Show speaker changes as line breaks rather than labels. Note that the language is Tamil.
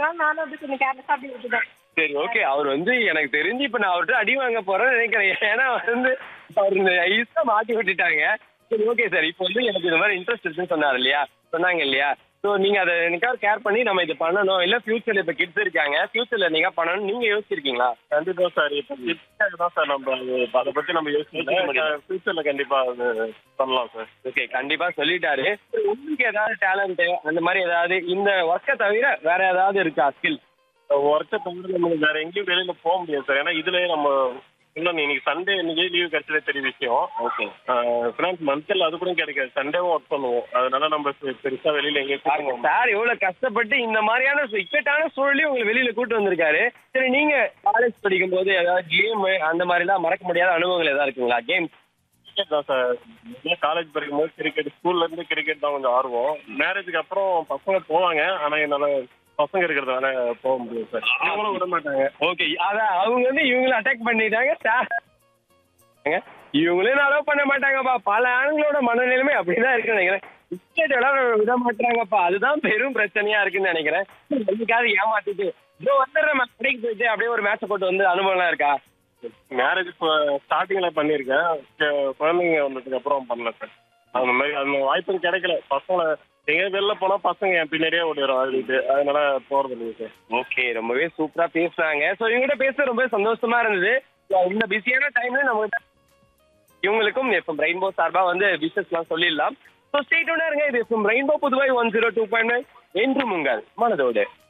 அதனால நானும் அப்படி கொஞ்சம் கேர்லெஸ்ஸா அப்படி விட்டுட்டேன்
சரி ஓகே அவர் வந்து எனக்கு தெரிஞ்சு இப்ப நான் அவர்கிட்ட அடி வாங்க போறேன்னு நினைக்கிறேன் ஏன்னா வந்து அவர் இந்த ஈஸா மாட்டி விட்டுட்டாங்க சரி ஓகே சார் இப்போ வந்து எனக்கு இந்த மாதிரி இன்ட்ரெஸ்ட் இருக்குன்னு சொன்னார் இல்லையா சொன்னாங்க இல்லையா ஸோ நீங்க அதை என்னைக்காவது கேர் பண்ணி நம்ம இது பண்ணணும் இல்ல ஃபியூச்சர்ல இப்ப கிட்ஸ் இருக்காங்க ஃபியூச்சர்ல நீங்க பண்ணணும் நீங்க யோசிச்சிருக்கீங்களா
கண்டிப்பா சார் இப்போ கிட்ஸ்க்காக தான் சார் நம்ம அது அதை பத்தி நம்ம
யோசிக்க
யோசிக்கல
முடியாது.
ஃபியூச்சர்ல கண்டிப்பா அது பண்ணலாம் சார்
ஓகே கண்டிப்பா சொல்லிட்டாரு உங்களுக்கு ஏதாவது டேலண்ட் அந்த மாதிரி ஏதாவது இந்த ஒர்க்கை தவிர வேற ஏதாவது இருக்கா ஸ்கில்
ஒர்க்கை தவிர நம்ம வேற எங்கேயும் வெளியில போக முடியாது சார் ஏன்னா இதுலயே நம்ம இன்னும் இன்னைக்கு சண்டே இன்னைக்கு லீவ் கிடைச்சதே பெரிய விஷயம்
ஓகே
ஃபினான்ஸ் மந்த்ல அது கூட கிடைக்காது சண்டேவும் ஒர்க் பண்ணுவோம் அதனால நம்ம பெ- பெருசா வெளியில எங்கேயும் போக
பாருங்க
முடியாது.
சார் எவ்வளவு கஷ்டப்பட்டு இந்த மாதிரியான சு- இக்கட்டான சூழலையும் உங்களை வெளியில கூட்டு வந்திருக்காரு சரி நீங்க காலேஜ் படிக்கும் போது ஏதாவது கேம் அந்த மாதிரி எல்லாம் மறக்க முடியாத அனுபவங்கள் ஏதாவது இருக்குங்களா கேம்
கிரிக்கெட் தான் சார் காலேஜ் படிக்கும்போது கிரிக்கெட் ஸ்கூல்ல இருந்து கிரிக்கெட் தான் கொஞ்சம் ஆர்வம் மேரேஜுக்கு அப்புறம் பசங்க போவாங்க ஆனா என்னால பசங்க இருக்கிறதால போக முடியாது சார் இவங்களும் விட மாட்டாங்க
ஓகே அதான் அவங்க வந்து இவங்களை அட்டாக் பண்ணிட்டாங்க சார் இவங்களே அலோவ் பண்ண மாட்டாங்கப்பா பல ஆண்களோட மனநிலைமை அப்படிதான் இருக்குன்னு நினைக்கிறேன் கிரிக்கெட் விளையாட விட மாட்டாங்கப்பா அதுதான் பெரும் பிரச்சனையா இருக்குன்னு நினைக்கிறேன் என்னைக்காவது ஏமாத்திட்டு இதோ வந்துடுறேன் கடைக்கு போயிட்டு அப்படியே ஒரு மேட்ச் போட்டு வந்து அனுபவம்லாம் இருக்கா
மேரேஜ் இப்போ ஸ்டார்டிங்ல பண்ணியிருக்கேன் கு- குழந்தைங்க வந்ததுக்கு அப்புறம் பண்ணல சார் அந்த மாதிரி அந்த வாய்ப்பும் கிடைக்கல பசங்களை எங்க வெளில போனா பசங்க என் பின்னாடியே ஓடிடும் அழுதுட்டு அதனால போறது இல்லைங்க சார்
ஓகே ரொம்பவே சூப்பரா பேசுறாங்க ஸோ இவங்ககிட்ட பேச ரொம்ப சந்தோஷமா இருந்தது So, இந்த பிஸியான டைம்ல நம்ம இவங்களுக்கும் எஃப்எம் ரெயின்போ சார்பா வந்து பிசினஸ்லாம் சொல்லிடலாம் ஸோ ஸ்டேட்டோட இருங்க இது FM Rainbow Puduvai one zero two point nine என்றும் உங்கள் மனதோடு